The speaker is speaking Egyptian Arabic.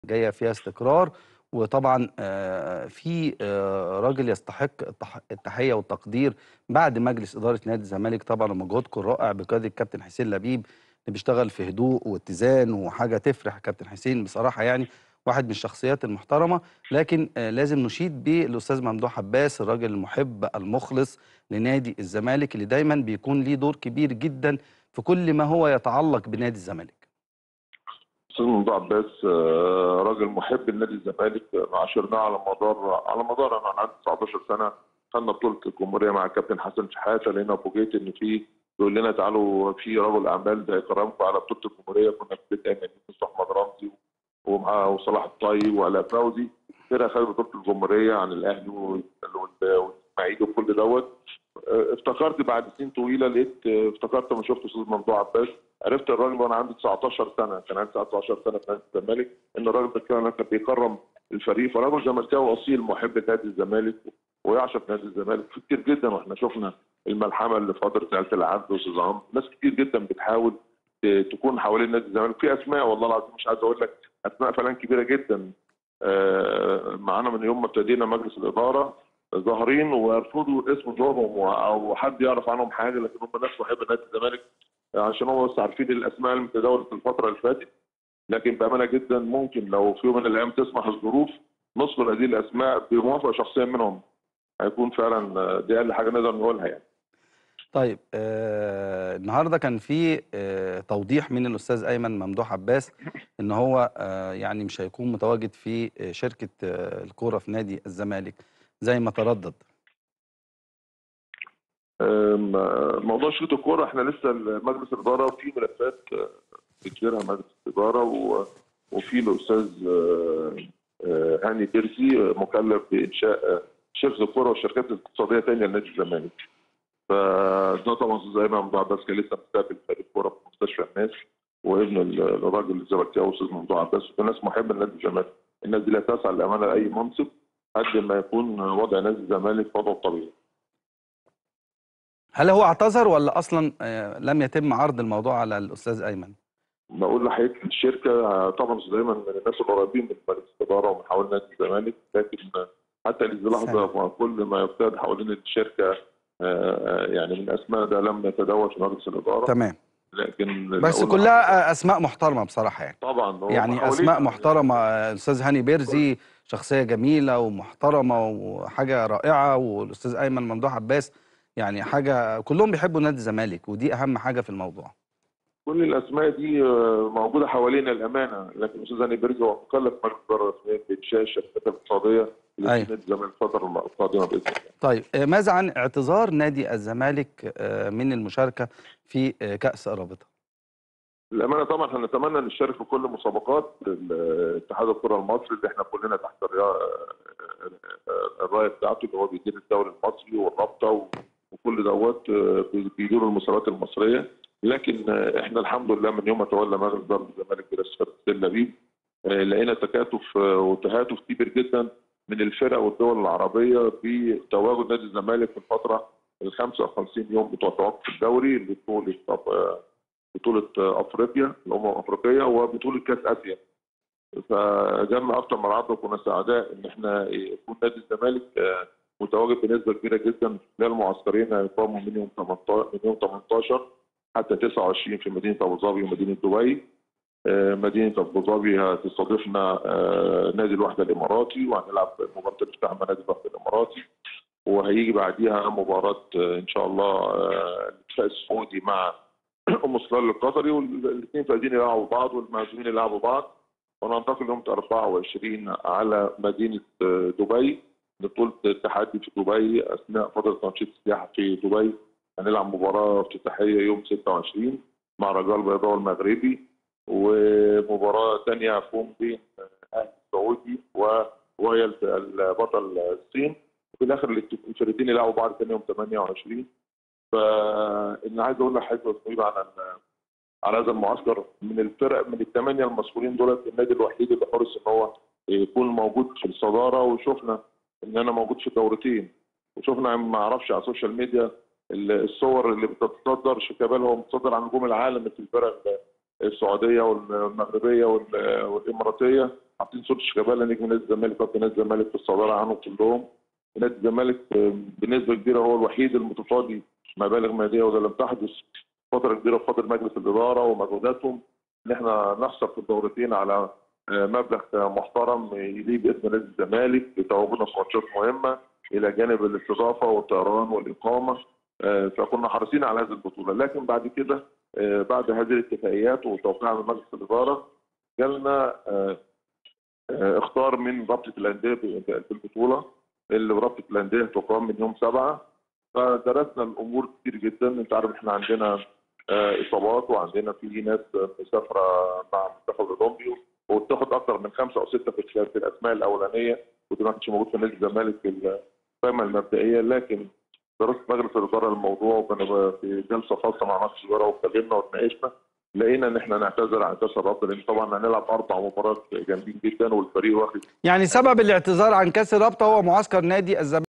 جايه فيها استقرار وطبعا آه، في آه، راجل يستحق التح- التحيه والتقدير بعد مجلس اداره نادي الزمالك طبعا ومجهودكم الرائع بقياده الكابتن حسين لبيب اللي بيشتغل في هدوء واتزان وحاجه تفرح كابتن حسين بصراحه يعني واحد من الشخصيات المحترمه لكن آه، لازم نشيد بالاستاذ ممدوح عباس الراجل المحب المخلص لنادي الزمالك اللي دايما بيكون ليه دور كبير جدا في كل ما هو يتعلق بنادي الزمالك استاذ ممدوح عباس آه، راجل محب لنادي الزمالك آه، عاشرناه على مدار على مدار انا عندي 19 سنه خدنا بطوله الجمهوريه مع الكابتن حسن شحاته لقينا فوجئت ان في بيقول لنا تعالوا في رجل اعمال ده يكرمكم على بطوله الجمهوريه كنا في بيت ايمن يونس واحمد رمزي ومعاه وصلاح الطيب وعلاء فوزي فرقه خدت بطوله الجمهوريه عن الاهلي وال- وال- والاسماعيلي وكل دوت آه، افتكرت بعد سنين طويله لقيت آه، افتكرت لما شفت استاذ ممدوح عباس عرفت الراجل وانا عندي 19 سنه كان عندي 19 سنه في نادي الزمالك ان الراجل ده كان كان بيكرم الفريق فراجل زملكاوي اصيل محب لنادي الزمالك ويعشق نادي الزمالك في كتير جدا واحنا شفنا الملحمه اللي في فتره نهايه العبد واستاذ عمرو ناس كتير جدا بتحاول ت- تكون حوالين نادي الزمالك في اسماء والله العظيم مش عايز اقول لك اسماء فعلا كبيره جدا آه، معانا من يوم ما ابتدينا مجلس الاداره ظاهرين ويرفضوا اسم ظهورهم و- او حد يعرف عنهم حاجه لكن هم ناس محبه نادي الزمالك عشان هم بس عارفين الاسماء المتداوله في الفتره اللي فاتت لكن بامانه جدا ممكن لو في يوم من الايام تسمح الظروف نذكر هذه الاسماء بموافقه شخصيه منهم هيكون فعلا آه، دي اقل حاجه نقدر نقولها يعني طيب آه النهارده كان في آه توضيح من الاستاذ ايمن ممدوح عباس ان هو آه يعني مش هيكون متواجد في آه شركه آه الكوره في نادي الزمالك زي ما تردد آم، آه، موضوع شركه الكوره احنا لسه مجلس الاداره في ملفات آه، بتديرها مجلس الاداره و- وفي الاستاذ آه، آه، هاني بيرسي آه، مكلف بانشاء آه، شركه الكوره والشركات الاقتصاديه ثانيه لنادي الزمالك. فده طبعا استاذ ايمن ممدوح عباس كان لسه مستقبل فريق كوره في مستشفى الناس وابن ال- الراجل الزملكاوي استاذ ممدوح عباس وكان ناس محبه لنادي الزمالك. الناس دي لا تسعى للامانه لاي منصب قد ما يكون وضع نادي الزمالك وضعه الطبيعي. هل هو اعتذر ولا اصلا آه لم يتم عرض الموضوع على الاستاذ ايمن بقول لحضرتك الشركه طبعا استاذ ايمن من الناس القريبين من مجلس الاداره ومن حول نادي الزمالك لكن حتى لهذه اللحظه مع كل ما يبتدى حوالين الشركه آه، يعني من اسماء ده لم يتداول في مجلس الاداره تمام لكن بس بقول كلها آه اسماء محترمه بصراحه يعني طبعا هو يعني حوالين- اسماء محترمه آه، الاستاذ هاني بيرزي شخصيه جميله ومحترمه وحاجه رائعه والاستاذ ايمن ممدوح عباس يعني حاجه كلهم بيحبوا نادي الزمالك ودي اهم حاجه في الموضوع كل الاسماء دي آه، موجوده حوالينا الامانه لكن الاستاذ هاني بيرز هو مكلف مجلس الاداره رسميا بانشاء الشركات الاقتصاديه اللي أيوة. في نادي الزمالك الفتره القادمه باذن الله طيب آه، ماذا عن اعتذار نادي الزمالك آه، من المشاركه في آه، كاس الرابطه الامانه طبعا احنا نتمنى نشارك في كل مسابقات ال- اتحاد الكره المصري اللي احنا كلنا تحت الريا- الرايه بتاعته اللي هو بيدير الدوري المصري والرابطه و- وكل دوت آه، بي- بيديروا المسابقات المصريه لكن آه، احنا الحمد لله من يوم ما تولى مجلس اداره الزمالك برئاسه حسين لبيب آه، لقينا تكاتف آه، وتهاتف كبير جدا من الفرق والدول العربيه بتواجد نادي الزمالك في الفتره ال 55 يوم بتوع توقف الدوري لبطوله آه، بطولة أفريقيا الأمم الأفريقية وبطولة كأس آسيا. فجمع أكثر من عرض وكنا سعداء إن إحنا يكون نادي الزمالك آه، متواجد بنسبة كبيرة جدا خلال معسكرين هيقاموا من يوم 18 من يوم 18 حتى 29 في مدينة أبو ظبي ومدينة دبي. آه، مدينة أبو ظبي هتستضيفنا آه، نادي الوحدة الإماراتي وهنلعب مباراة الافتتاح مع نادي الوحدة الإماراتي. وهيجي بعديها مباراة آه، إن شاء الله آه، الاتفاق السعودي مع ام سلال القطري والاثنين فايزين يلعبوا بعض والمعزومين يلعبوا بعض وننتقل يوم 24 على مدينه آه، دبي لبطوله التحدي في دبي اثناء فتره تنشيط السياحه في دبي هنلعب مباراه افتتاحيه يوم 26 مع رجال بيضاء المغربي ومباراه ثانيه هتكون بين اهلي السعودي ورويال البطل الصين وفي الاخر الفرقتين يلعبوا بعض ثاني يوم 28 فاللي عايز اقول لحضرتك يا أستاذ على ال- على هذا المعسكر من الفرق من الثمانيه المذكورين دولت النادي الوحيد اللي حرص ان هو يكون موجود في الصداره وشفنا ان انا موجود في دورتين وشفنا ما اعرفش على السوشيال ميديا ال- الصور اللي بتتصدر شيكابالا هو متصدر عن نجوم العالم في الفرق السعوديه والمغربيه وال- والاماراتيه حاطين صوره شيكابالا نجم نادي الزمالك كابتن نادي الزمالك في الصداره عنهم كلهم نادي الزمالك آه، بنسبه كبيره هو الوحيد المتفاضي مبالغ ماليه وده لم تحدث فتره كبيره في فتره مجلس الاداره ومجهوداتهم ان احنا نحصل في الدورتين على آه، مبلغ محترم يليق باسم نادي الزمالك بتواجدنا في ماتشات مهمه الى جانب الاستضافه والطيران والاقامه آه، فكنا حريصين على هذه البطوله لكن بعد كده آه، بعد هذه الاتفاقيات وتوقيعها من مجلس الاداره جالنا آه، آه، اختار من رابطه الانديه في في البطوله اللي رابطه الانديه تقام من يوم سبعه فدرسنا الامور كتير جدا انت عارف احنا عندنا آه، اصابات وعندنا في ناس مسافره مع المنتخب الاولمبي واتاخد اكثر من خمسه او سته في في الاسماء الاولانيه وده ما كانش موجود في نادي الزمالك في القائمه المبدئيه لكن درست مجلس الاداره الموضوع وكنا في جلسه خاصه مع مجلس الاداره واتكلمنا واتناقشنا لقينا ان احنا نعتذر عن كاس الرابطه لان طبعا هنلعب اربع مباريات جامدين جدا والفريق واخد يعني سبب الاعتذار عن كاس الرابطه هو معسكر نادي الزمالك